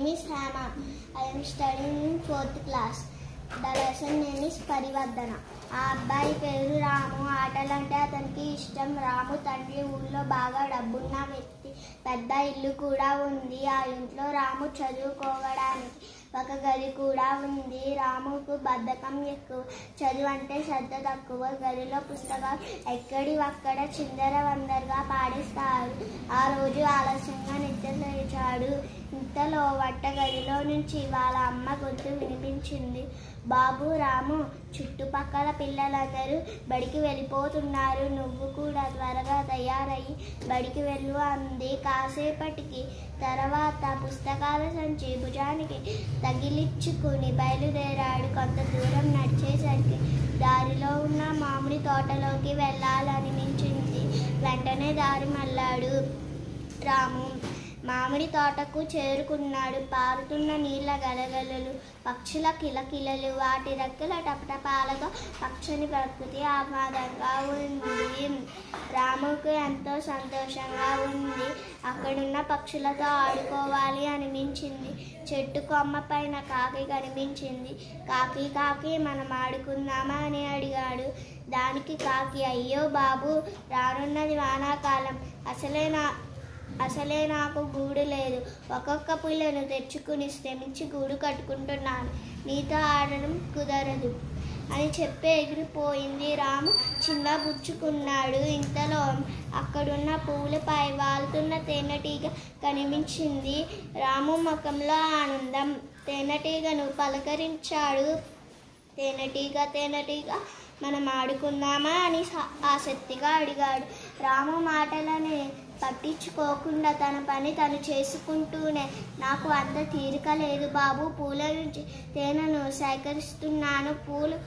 name is Hannah. I am studying in fourth class. The lesson name is పరివర్ధన ఆ అబ్బాయి పేరు రాము ఆటలంటే అతనికి ఇష్టం రాము తండ్రి ఊళ్ళో బాగా డబ్బున్న వ్యక్తి పెద్ద ఇల్లు కూడా ఉంది ఆ ఇంట్లో రాము చదువుకోవడానికి ఒక గది కూడా ఉంది రాముకు బద్ధకం ఎక్కువ చదువు అంటే శ్రద్ధ తక్కువ గదిలో పుస్తకాలు ఎక్కడి అక్కడ చిందర వందరగా పాడేస్తారు ఆ రోజు ఆలస్యంగా నిద్ర లేచాడు ఇంతలో వంటగదిలో నుంచి వాళ్ళ అమ్మ గొంతు వినిపించింది బాబు రాము చుట్టుపక్కల పిల్లలందరూ బడికి వెళ్ళిపోతున్నారు నువ్వు కూడా త్వరగా తయారయ్యి బడికి వెళ్ళు అంది కాసేపటికి తర్వాత పుస్తకాల సంచి భుజానికి తగిలించుకుని బయలుదేరాడు కొంత దూరం నడిచేసరికి దారిలో ఉన్న మామిడి తోటలోకి వెళ్ళాలనిపించింది వెంటనే దారి మళ్ళాడు రాము మామిడి తోటకు చేరుకున్నాడు పారుతున్న నీళ్ళ గలగలలు పక్షుల కిలకిలలు వాటి రెక్కల టపటపాలతో పక్షుని ప్రకృతి ఆహ్లాదంగా ఉంది రాముకు ఎంతో సంతోషంగా ఉంది అక్కడున్న పక్షులతో ఆడుకోవాలి అనిపించింది చెట్టు కొమ్మ పైన కాకి కనిపించింది కాకి కాకి మనం ఆడుకుందామా అని అడిగాడు దానికి కాకి అయ్యో బాబు రానున్నది వానాకాలం అసలే నా అసలే నాకు గూడు లేదు ఒక్కొక్క పిల్లను తెచ్చుకుని శ్రమించి గూడు కట్టుకుంటున్నాను నీతో ఆడడం కుదరదు అని చెప్పి ఎగిరిపోయింది రాము చిన్న బుచ్చుకున్నాడు ఇంతలో అక్కడున్న పువ్వులపై వాలుతున్న తేనెటీగ కనిపించింది రాము ముఖంలో ఆనందం తేనెటీగను పలకరించాడు తేనెటీగ తేనెటీగ మనం ఆడుకుందామా అని స- ఆసక్తిగా అడిగాడు రాము మాటలని పట్టించుకోకుండా తన పని తను చేసుకుంటూనే నాకు అంత తీరిక లేదు బాబు పూల నుంచి తేనెను సేకరిస్తున్నాను పూలు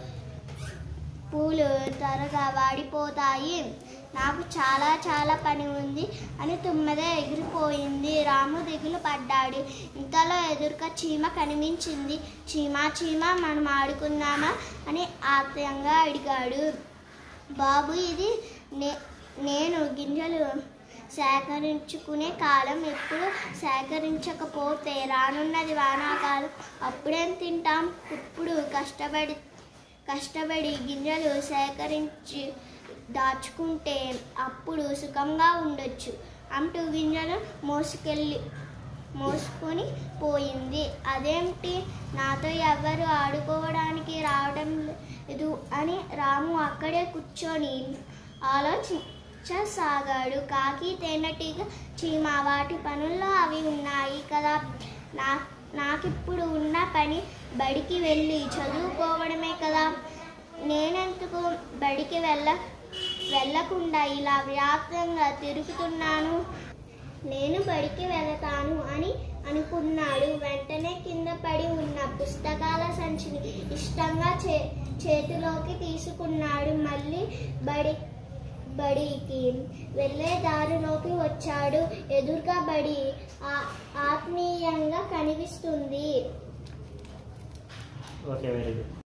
పూలు త్వరగా వాడిపోతాయి నాకు చాలా చాలా పని ఉంది అని తుమ్మెద ఎగిరిపోయింది రాము దిగులు పడ్డాడు ఇంతలో ఎదురుగా చీమ కనిపించింది చీమ చీమ మనం ఆడుకుందామా అని ఆప్తంగా అడిగాడు బాబు ఇది నే నేను గింజలు సేకరించుకునే కాలం ఎప్పుడు సేకరించకపోతే రానున్నది వానాకాలం అప్పుడేం తింటాం ఇప్పుడు కష్టపడి కష్టపడి గింజలు సేకరించి దాచుకుంటే అప్పుడు సుఖంగా ఉండొచ్చు అంటూ గింజలు మోసుకెళ్ళి మోసుకొని పోయింది అదేమిటి నాతో ఎవరు ఆడుకోవడానికి రావడం లేదు అని రాము అక్కడే కూర్చొని ఆలోచించసాగాడు కాకి తేనెటీగ చీమ వాటి పనుల్లో అవి ఉన్నాయి కదా నా నాకిప్పుడు ఉన్న పని బడికి వెళ్ళి చదువుకోవడమే కదా నేనెందుకు బడికి వెళ్ళ వెళ్ళకుండా ఇలా వ్యాప్తంగా తిరుగుతున్నాను నేను బడికి వెళతాను అని అనుకున్నాడు వెంటనే కింద పడి ఉన్న పుస్తకాల సంచిని ఇష్టంగా చే చేతిలోకి తీసుకున్నాడు మళ్ళీ బడి బడికి వెళ్ళే దారిలోకి వచ్చాడు ఎదురుగా బడి ఆ- ఆత్మీయంగా కనిపిస్తుంది ఓకే వెరీ గుడ్